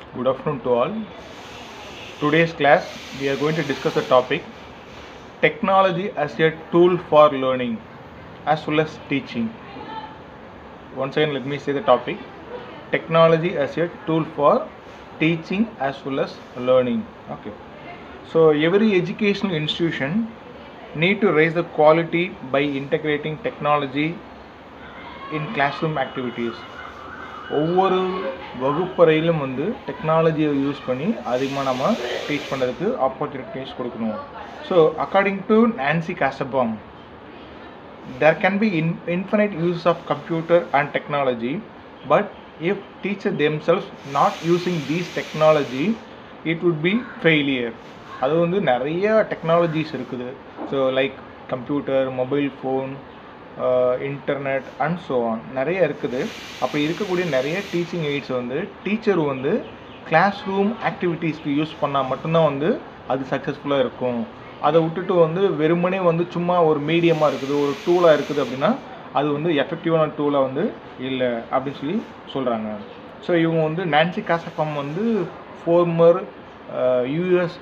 Good afternoon to all. Today's class we are going to discuss the topic technology as a tool for learning as well as teaching. Once again, let me say the topic technology as a tool for teaching as well as learning. Okay. So every educational institution need to raise the quality by integrating technology in classroom activities. ஒவ்வொரு வகுப்பறையிலும் வந்து டெக்னாலஜியை use பண்ணி அதிகமாக நம்ம teach பண்ணுறதுக்கு opportunities கொடுக்கணும் so according to Nancy Kassebaum there can be in, infinite use of computer and technology but if teacher themselves not using these technology it would be failure அது வந்து நிறைய டெக்னாலஜிஸ் இருக்குது so like computer mobile phone internet and so on நிறைய இருக்குது அப்படி இருக்கக்கூடிய நிறைய teaching aids வந்து டீச்சர் வந்து கிளாஸ் ரூம் ஆக்டிவிட்டீஸ்க்கு யூஸ் பண்ணால் மட்டும்தான் வந்து அது சக்ஸஸ்ஃபுல்லாக இருக்கும் அதை விட்டுட்டு வந்து வெறுமனே வந்து சும்மா ஒரு மீடியமாக இருக்குது ஒரு டூலாக இருக்குது அப்படின்னா அது வந்து எஃபெக்டிவான டூலாக வந்து இல்லை அப்படின்னு சொல்லி சொல்கிறாங்க ஸோ இவங்க வந்து நான்சி காசஃபம் வந்து ஃபோர்மர் யூஎஸ்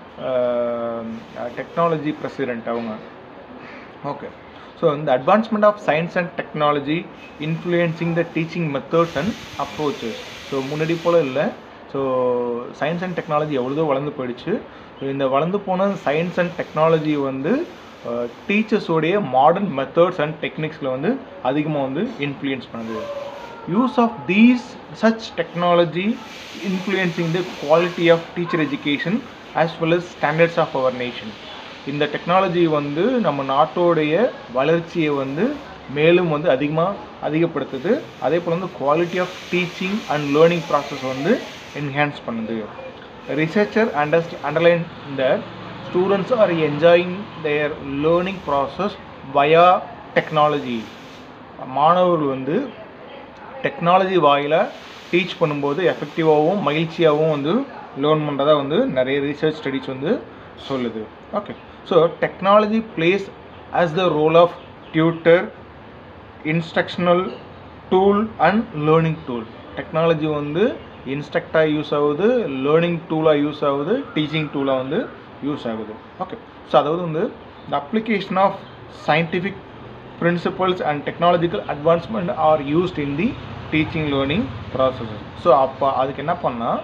டெக்னாலஜி பிரசிடென்ட் அவங்க ஓகே ஸோ இந்த advancement of science and technology influencing the teaching methods and approaches so முன்னாடி போல் இல்லை ஸோ சயின்ஸ் அண்ட் டெக்னாலஜி எவ்வளோ வளர்ந்து போயிடுச்சு ஸோ இந்த வளர்ந்து போன சயின்ஸ் அண்ட் டெக்னாலஜி வந்து டீச்சர்ஸோடைய மாடர்ன் மெத்தட்ஸ் அண்ட் டெக்னிக்ஸில் வந்து அதிகமாக வந்து இன்ஃப்ளூயன்ஸ் பண்ணுது use of these such technology influencing the quality of teacher education as well as standards of our nation இந்த டெக்னாலஜி வந்து நம்ம நாட்டோடைய வளர்ச்சியை வந்து மேலும் வந்து அதிகமாக அதிகப்படுத்துது அதே போல் வந்து quality of teaching and learning process வந்து என்ஹான்ஸ் பண்ணுது researcher understand underline the students are enjoying their learning process via technology மாணவர்கள் வந்து டெக்னாலஜி வாயில் டீச் பண்ணும்போது எஃபெக்டிவாகவும் மகிழ்ச்சியாகவும் வந்து லேர்ன் பண்ணுறதா வந்து நிறைய ரிசர்ச் ஸ்டடிஸ் வந்து சொல்லுது okay so technology plays as the role of tutor instructional tool and learning tool technology வந்து இன்ஸ்ட்ரக்டாக யூஸ் ஆகுது லேர்னிங் டூலாக யூஸ் ஆகுது டீச்சிங் டூலாக வந்து யூஸ் ஆகுது ஓகே ஸோ அதாவது வந்து the application of scientific principles and technological advancement are used in the teaching learning process so அப்போ அதுக்கு என்ன பண்ணால்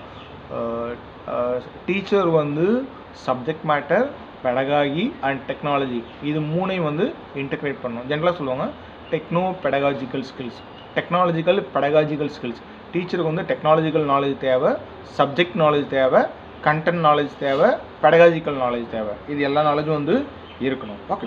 டீச்சர் வந்து subject matter pedagogy and technology இது மூணையும் வந்து இன்டகிரேட் பண்ணணும் ஜென்ரலாக சொல்லுவாங்க techno pedagogical skills technological pedagogical skills டீச்சருக்கு வந்து டெக்னாலஜிக்கல் நாலேஜ் தேவை சப்ஜெக்ட் நாலேஜ் தேவை கண்டென்ட் நாலேஜ் தேவை பெடகாஜிக்கல் நாலேஜ் தேவை இது எல்லா நாலேஜும் வந்து இருக்கணும் okay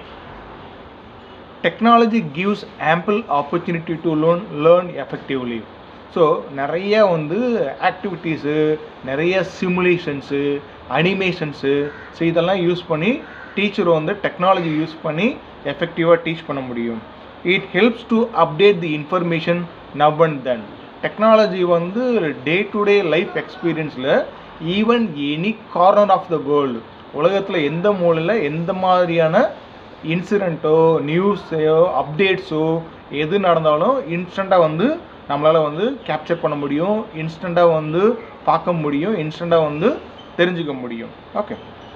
technology gives ample opportunity to learn learn effectively so நிறைய வந்து ஆக்டிவிட்டீஸு நிறைய சிமுலேஷன்ஸு அனிமேஷன்ஸு ஸோ இதெல்லாம் யூஸ் பண்ணி டீச்சர் வந்து டெக்னாலஜி யூஸ் பண்ணி எஃபெக்டிவாக டீச் பண்ண முடியும் it helps to update the information now and then technology வந்து டே டு டே லைஃப் எக்ஸ்பீரியன்ஸில் even any corner of the world உலகத்தில் எந்த மூலையில் எந்த மாதிரியான இன்சிடெண்ட்டோ நியூஸையோ அப்டேட்ஸோ எது நடந்தாலும் இன்ஸ்டண்ட்டாக வந்து நம்மளால் வந்து கேப்சர் பண்ண முடியும் இன்ஸ்டண்ட்டாக வந்து பார்க்க முடியும் இன்ஸ்டண்ட்டாக வந்து தெரிஞ்சுக்க முடியும் ஓகே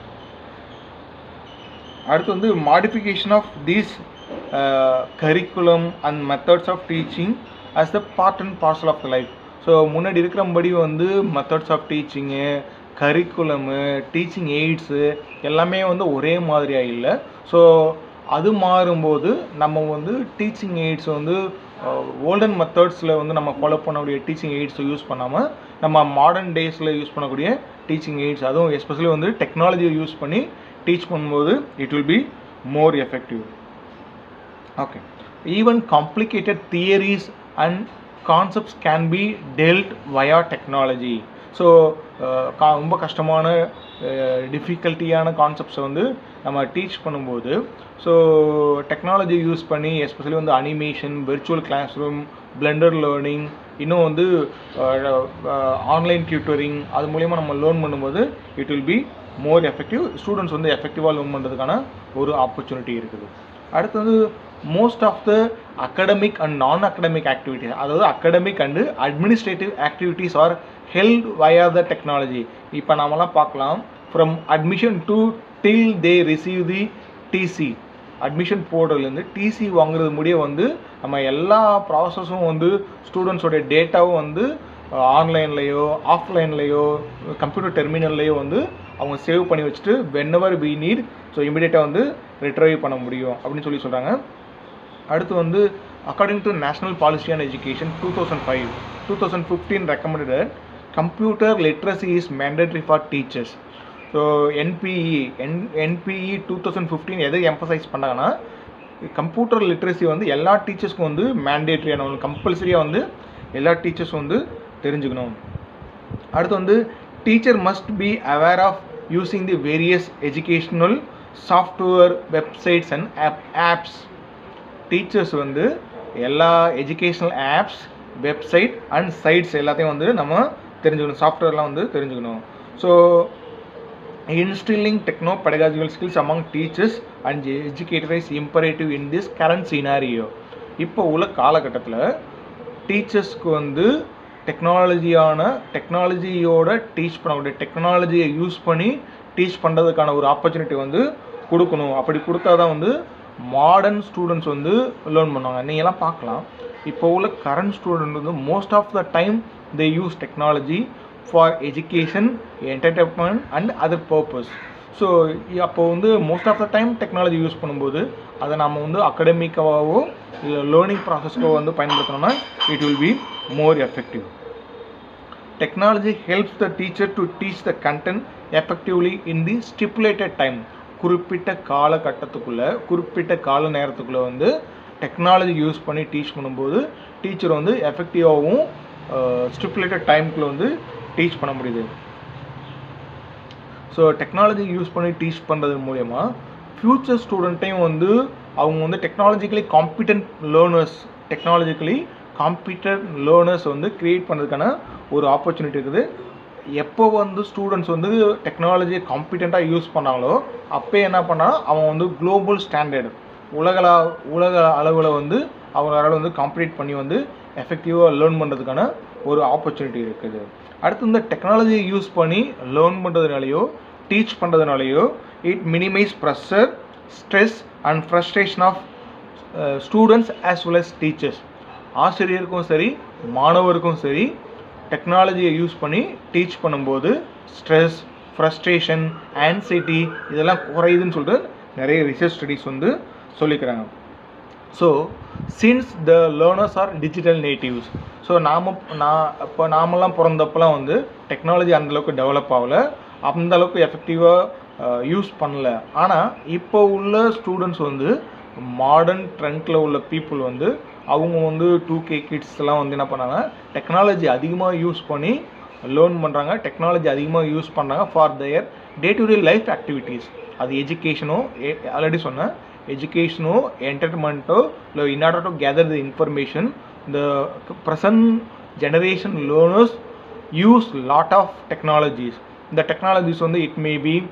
அடுத்து வந்து modification of these curriculum and methods of teaching as the part and parcel of the life so முன்னாடி இருக்கிறபடி வந்து methods of teaching curriculum teaching aids எல்லாமே வந்து ஒரே மாதிரியாக இல்லை ஸோ அது மாறும்போது நம்ம வந்து டீச்சிங் எய்ட்ஸ் வந்து ஓல்டன் மெத்தட்ஸில் வந்து நம்ம ஃபாலோ பண்ணக்கூடிய டீச்சிங் எய்ட்ஸை யூஸ் பண்ணாமல் நம்ம மாடர்ன் டேஸில் யூஸ் பண்ணக்கூடிய டீச்சிங் எய்ட்ஸ் அதுவும் எஸ்பெஷலி வந்து டெக்னாலஜியை யூஸ் பண்ணி டீச் பண்ணும்போது it will be more effective okay even complicated theories and concepts can be dealt via technology so கா ரொம்ப கஷ்டமான டிஃபிகல்ட்டியான கான்செப்ட்ஸை வந்து நம்ம டீச் பண்ணும்போது ஸோ டெக்னாலஜி யூஸ் பண்ணி எஸ்பெஷலி வந்து animation virtual classroom blended learning இன்னும் வந்து ஆன்லைன் டியூட்டரிங் அது மூலயமா நம்ம லேர்ன் பண்ணும்போது it will be more effective students வந்து எஃபெக்டிவாக லேர்ன் பண்ணுறதுக்கான ஒரு ஆப்பர்ச்சுனிட்டி இருக்குது அடுத்து வந்து most of the academic and non academic activities அதாவது academic and administrative activities are held via the technology இப்போ நாமெல்லாம் பார்க்கலாம் from admission to till they receive the TC admission போடுறதுலேருந்து டிசி வாங்குறது முடிய வந்து நம்ம எல்லா ப்ராசஸும் வந்து ஸ்டூடெண்ட்ஸோடைய டேட்டாவும் வந்து ஆன்லைன்லேயோ ஆஃப்லைன்லேயோ கம்ப்யூட்டர் டெர்மினல்லையோ வந்து அவங்க சேவ் பண்ணி வச்சுட்டு வென்எவர் வி நீட் ஸோ இமிடியேட்டாக வந்து ரிட்ரைவ் பண்ண முடியும் அப்படின்னு சொல்லி சொல்கிறாங்க அடுத்து வந்து according to national policy on education two thousand five two thousand fifteen recommended computer literacy is mandatory for teachers so NPE N NPE two thousand fifteen எதை எம்பசைஸ் பண்ணாங்கன்னா கம்ப்யூட்டர் லிட்ரஸி வந்து எல்லா டீச்சர்ஸ்க்கும் வந்து மேண்டேட்ரியான ஒன்று கம்பல்சரியாக வந்து எல்லா டீச்சர்ஸும் வந்து தெரிஞ்சுக்கணும் அடுத்து வந்து teacher must be aware of using the various educational software websites and app apps teachers வந்து எல்லா educational apps website and sites எல்லாத்தையும் வந்து நம்ம தெரிஞ்சுக்கணும் சாஃப்ட்வேர்லாம் வந்து தெரிஞ்சுக்கணும் so instilling techno pedagogical skills among teachers and educators is imperative in this current scenario இப்போ உள்ள காலகட்டத்தில் டீச்சர்ஸ்க்கு வந்து டெக்னாலஜியான டெக்னாலஜியோட டீச் பண்ணக்கூடிய டெக்னாலஜியை யூஸ் பண்ணி டீச் பண்ணுறதுக்கான ஒரு ஆப்பர்ச்சுனிட்டி வந்து கொடுக்கணும் அப்படி கொடுத்தா தான் வந்து மாடர்ன் ஸ்டூடெண்ட்ஸ் வந்து லேர்ன் பண்ணுவாங்க நீங்கள்லாம் பார்க்கலாம் இப்போ உள்ள கரண்ட் ஸ்டூடெண்ட் வந்து most of the time they use technology for education entertainment and other purpose so அப்போ வந்து most of the time technology use பண்ணும்போது அதை நம்ம வந்து அகடமிக்காவோ இல்லை லேர்னிங் ப்ராசஸ்க்கோ வந்து பயன்படுத்தினோம்னா it will be more effective technology helps the teacher to teach the content effectively in the stipulated time குறிப்பிட்ட காலகட்டத்துக்குள்ளே குறிப்பிட்ட கால நேரத்துக்குள்ளே வந்து டெக்னாலஜி யூஸ் பண்ணி டீச் பண்ணும்போது டீச்சர் வந்து எஃபெக்டிவாகவும் ஸ்டிப்புலேட்டட் டைம்குள்ளே வந்து டீச் பண்ண முடியுது ஸோ டெக்னாலஜி யூஸ் பண்ணி டீச் பண்ணுறது மூலயமா ஃப்யூச்சர் ஸ்டூடெண்ட்டையும் வந்து அவங்க வந்து technologically competent learners technologically competent learners வந்து க்ரியேட் பண்ணுறதுக்கான ஒரு ஆப்பர்ச்சுனிட்டி இருக்குது எப்போ வந்து ஸ்டூடெண்ட்ஸ் வந்து டெக்னாலஜியை காம்பிட்டண்ட்டாக யூஸ் பண்ணாங்களோ அப்போ என்ன பண்ணால் அவன் வந்து குளோபல் ஸ்டாண்டர்டு உலகளா உலக அளவில் வந்து அவங்களால வந்து காம்பீட் பண்ணி வந்து எஃபெக்டிவாக லேர்ன் பண்ணுறதுக்கான ஒரு ஆப்பர்ச்சுனிட்டி இருக்குது அடுத்து இந்த டெக்னாலஜியை யூஸ் பண்ணி லேர்ன் பண்ணுறதுனாலையோ டீச் பண்ணுறதுனாலையோ it minimise pressure stress and frustration of students as well as teachers ஆசிரியருக்கும் சரி மாணவருக்கும் சரி டெக்னாலஜியை யூஸ் பண்ணி டீச் பண்ணும்போது ஸ்ட்ரெஸ் ஃப்ரஸ்ட்ரேஷன் ஆன்சைட்டி இதெல்லாம் குறையுதுன்னு சொல்லிட்டு நிறைய ரிசர்ச் ஸ்டடீஸ் வந்து சொல்லிக்கிறாங்க so since the learners are digital natives so நாம் நான் இப்போ நாமெல்லாம் பிறந்தப்பெல்லாம் வந்து டெக்னாலஜி அந்தளவுக்கு டெவலப் ஆகலை அந்தளவுக்கு எஃபெக்டிவாக யூஸ் பண்ணல ஆனால் இப்போ உள்ள ஸ்டூடெண்ட்ஸ் வந்து மாடர்ன் ட்ரெண்டில் உள்ள பீப்புள் வந்து அவங்க வந்து டூ கே கிட்ஸ்லாம் வந்து என்ன பண்ணாங்க டெக்னாலஜி அதிகமாக யூஸ் பண்ணி லேர்ன் பண்ணுறாங்க டெக்னாலஜி அதிகமாக யூஸ் பண்ணுறாங்க for their day to day life activities அது எஜுகேஷனோ ஆல்ரெடி சொன்னேன் எஜுகேஷனோ என்டர்டைன்மெண்ட்டோ இல்லை in order to gather the information இந்த present generation learners use lot of technologies இந்த டெக்னாலஜிஸ் வந்து இட் மே பி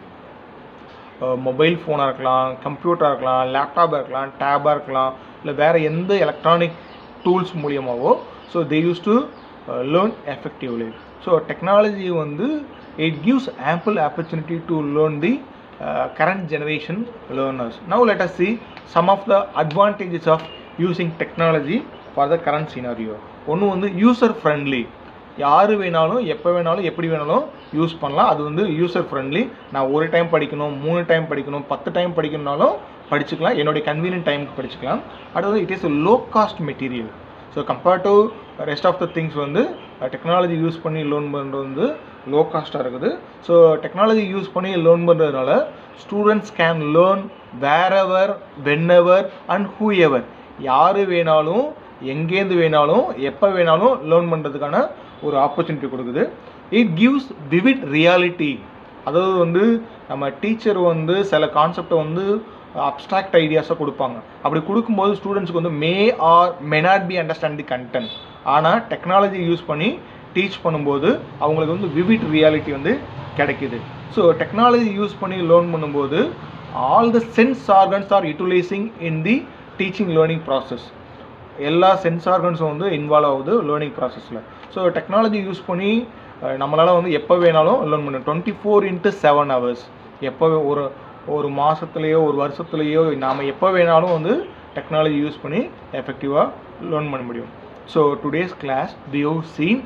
மொபைல் ஃபோனாக இருக்கலாம் கம்ப்யூட்டராக இருக்கலாம் லேப்டாப்பாக இருக்கலாம் டேபாக இருக்கலாம் இல்லை வேறு எந்த எலக்ட்ரானிக் டூல்ஸ் மூலியமாகவோ so they use to learn effectively so technology வந்து it gives ample opportunity to learn the current generation learners. Now let us see some of the advantages of using technology for the current scenario. ஒன்று வந்து user friendly யார் வேணாலும் எப்போ வேணாலும் எப்படி வேணாலும் use பண்ணலாம் அது வந்து யூசர் ஃப்ரெண்ட்லி நான் ஒரு டைம் படிக்கணும் மூணு டைம் படிக்கணும் பத்து டைம் படிக்கணும்னாலும் படிச்சுக்கலாம் என்னுடைய கன்வீனியன்ட் டைமுக்கு படிச்சுக்கலாம் அடுத்தது it is low cost material so compared to rest of the things வந்து டெக்னாலஜி யூஸ் பண்ணி லோன் பண்ணுறது வந்து லோ காஸ்ட்டாக இருக்குது ஸோ டெக்னாலஜி யூஸ் பண்ணி லேர்ன் பண்ணுறதுனால students can learn wherever whenever and whoever யார் வேணாலும் எங்கேருந்து வேணாலும் எப்போ வேணாலும் லேர்ன் பண்ணுறதுக்கான ஒரு ஆப்பர்ச்சுனிட்டி கொடுக்குது இட் கிவ்ஸ் விவிட் ரியாலிட்டி அதாவது வந்து நம்ம டீச்சர் வந்து சில கான்செப்டை வந்து அப்ட்ராக்ட் ஐடியாஸாக கொடுப்பாங்க அப்படி கொடுக்கும்போது ஸ்டூடெண்ட்ஸ்க்கு வந்து may or may not be understand the content ஆனால் டெக்னாலஜி யூஸ் பண்ணி டீச் பண்ணும்போது அவங்களுக்கு வந்து விவிட் ரியாலிட்டி வந்து கிடைக்குது ஸோ டெக்னாலஜி யூஸ் பண்ணி லேர்ன் பண்ணும்போது all the sense organs are utilising in the teaching learning process எல்லா சென்ஸ் ஆர்கன்ஸும் வந்து இன்வால்வ் ஆகுது லேர்னிங் ப்ராசஸில் ஸோ டெக்னாலஜி யூஸ் பண்ணி நம்மளால் வந்து எப்போ வேணாலும் லேர்ன் பண்ண twenty four into seven hours எப்போ ஒரு ஒரு மாதத்துலேயோ ஒரு வருஷத்துலேயோ நாம் எப்போ வேணாலும் வந்து டெக்னாலஜி யூஸ் பண்ணி எஃபெக்டிவாக லேர்ன் பண்ண முடியும் so today's class we have seen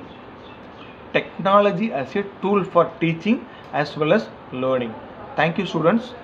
technology as a tool for teaching as well as learning. Thank you students.